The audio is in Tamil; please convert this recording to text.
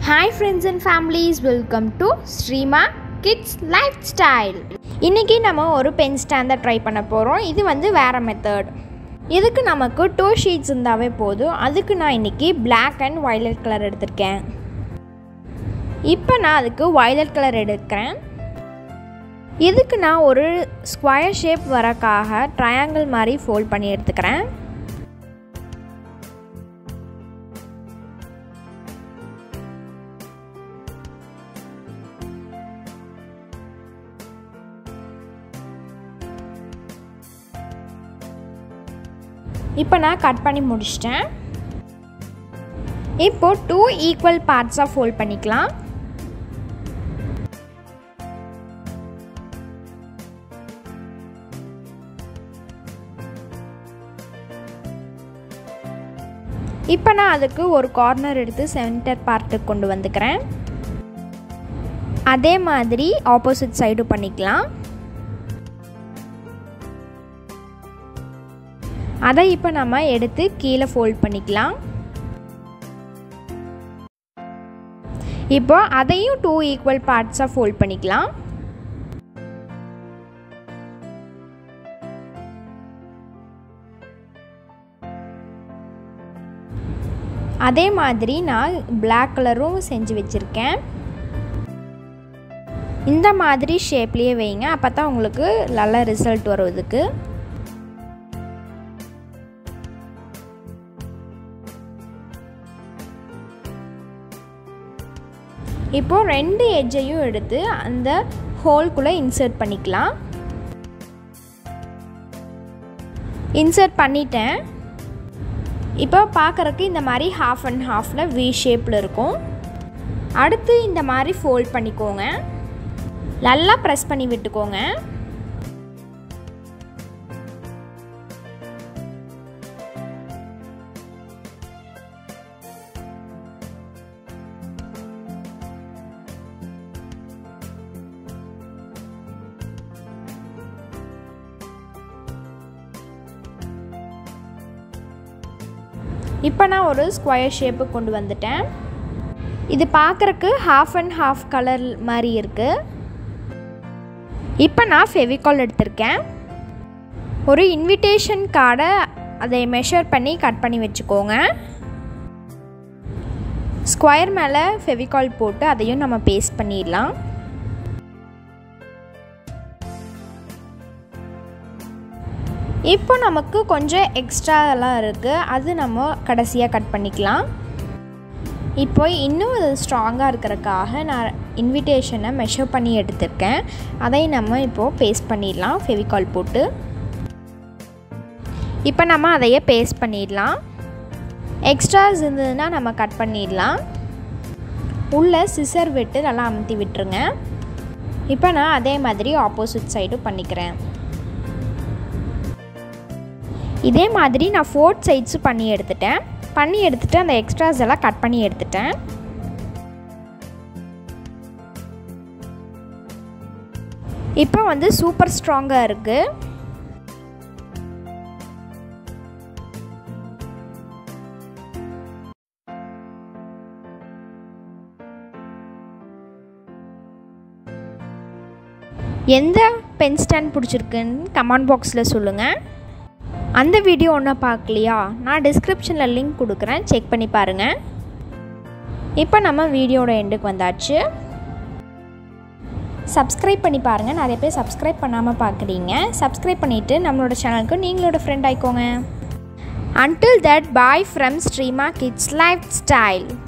hi friends and families welcome to Shrima kids lifestyle இன்றைக்கி நம்ம ஒரு பென் ஸ்டாண்டை ட்ரை பண்ண போகிறோம் இது வந்து வேறு மெத்தட் இதுக்கு நமக்கு டூ ஷீட்ஸ் இருந்தாவே போதும் அதுக்கு நான் இன்றைக்கி பிளாக் அண்ட் வயலட் கலர் எடுத்திருக்கேன் இப்போ நான் அதுக்கு வயலட் கலர் எடுக்கிறேன் இதுக்கு நான் ஒரு ஸ்கொயர் ஷேப் வரக்காக ட்ரையாங்கிள் மாதிரி ஃபோல்ட் பண்ணி எடுத்துக்கிறேன் இப்போ நான் கட் பண்ணி முடிச்சிட்டேன் இப்போ டூ ஈக்குவல் பார்ட்ஸாக ஃபோல்ட் பண்ணிக்கலாம் இப்போ நான் அதுக்கு ஒரு கார்னர் எடுத்து சென்டர் பார்ட்டுக்கு கொண்டு வந்துக்கிறேன் அதே மாதிரி ஆப்போசிட் சைடு பண்ணிக்கலாம் அதை இப்போ நம்ம எடுத்து கீழே ஃபோல்ட் பண்ணிக்கலாம் இப்போ அதையும் டூ ஈக்குவல் பார்ட்ஸாக ஃபோல்ட் பண்ணிக்கலாம் அதே மாதிரி நான் பிளாக் கலரும் செஞ்சு வச்சுருக்கேன் இந்த மாதிரி ஷேப்லேயே வைங்க அப்போ தான் உங்களுக்கு நல்ல ரிசல்ட் வரும் இதுக்கு இப்போது ரெண்டு எட்ஜையும் எடுத்து அந்த ஹோல்குள்ளே இன்சர்ட் பண்ணிக்கலாம் இன்சர்ட் பண்ணிட்டேன் இப்போ பார்க்குறக்கு இந்த மாதிரி ஹாஃப் அண்ட் ஹாஃபில் வி ஷேப்பில் இருக்கும் அடுத்து இந்த மாதிரி ஃபோல்ட் பண்ணிக்கோங்க நல்லா ப்ரெஸ் பண்ணி விட்டுக்கோங்க இப்போ நான் ஒரு ஸ்கொயர் ஷேப்பு கொண்டு வந்துட்டேன் இது பார்க்குறக்கு ஹாஃப் அண்ட் ஹாஃப் கலர் மாதிரி இருக்குது இப்போ நான் ஃபெவிகால் எடுத்திருக்கேன் ஒரு இன்விடேஷன் கார்டை அதை மெஷர் பண்ணி கட் பண்ணி வச்சுக்கோங்க ஸ்கொயர் மேலே ஃபெவிகால் போட்டு அதையும் நம்ம பேஸ்ட் பண்ணிடலாம் இப்போ நமக்கு கொஞ்சம் எக்ஸ்ட்ராலாம் இருக்குது அது நம்ம கடைசியாக கட் பண்ணிக்கலாம் இப்போ இன்னும் அது ஸ்ட்ராங்காக இருக்கிறக்காக நான் இன்விடேஷனை மெஷர் பண்ணி எடுத்திருக்கேன் அதை நம்ம இப்போது பேஸ்ட் பண்ணிடலாம் ஃபெவிகால் போட்டு இப்போ நம்ம அதையே பேஸ்ட் பண்ணிடலாம் எக்ஸ்ட்ராஸ் இருந்ததுன்னா நம்ம கட் பண்ணிடலாம் உள்ளே சிசர் விட்டு நல்லா அமுத்தி விட்டுருங்க இப்போ நான் அதே மாதிரி ஆப்போசிட் சைடும் பண்ணிக்கிறேன் இதே மாதிரி நான் ஃபோர்த் சைட்ஸும் பண்ணி எடுத்துட்டேன் பண்ணி எடுத்துகிட்டு அந்த எக்ஸ்ட்ராஸ் எல்லாம் கட் பண்ணி எடுத்துட்டேன் இப்போ வந்து சூப்பர் ஸ்ட்ராங்காக இருக்குது எந்த பென் ஸ்டாண்ட் பிடிச்சிருக்குன்னு கமெண்ட் பாக்ஸில் சொல்லுங்கள் அந்த வீடியோ ஒன்றும் பார்க்கலையா நான் டிஸ்கிரிப்ஷனில் லிங்க் கொடுக்குறேன் செக் பண்ணி பாருங்கள் இப்போ நம்ம வீடியோட எண்டுக்கு வந்தாச்சு சப்ஸ்கிரைப் பண்ணி பாருங்கள் நிறைய பேர் சப்ஸ்கிரைப் பண்ணாமல் பார்க்குறீங்க சப்ஸ்கிரைப் பண்ணிவிட்டு நம்மளோட சேனலுக்கு நீங்களோட ஃப்ரெண்ட் ஆயிக்கோங்க until that bye from Shrima kids life style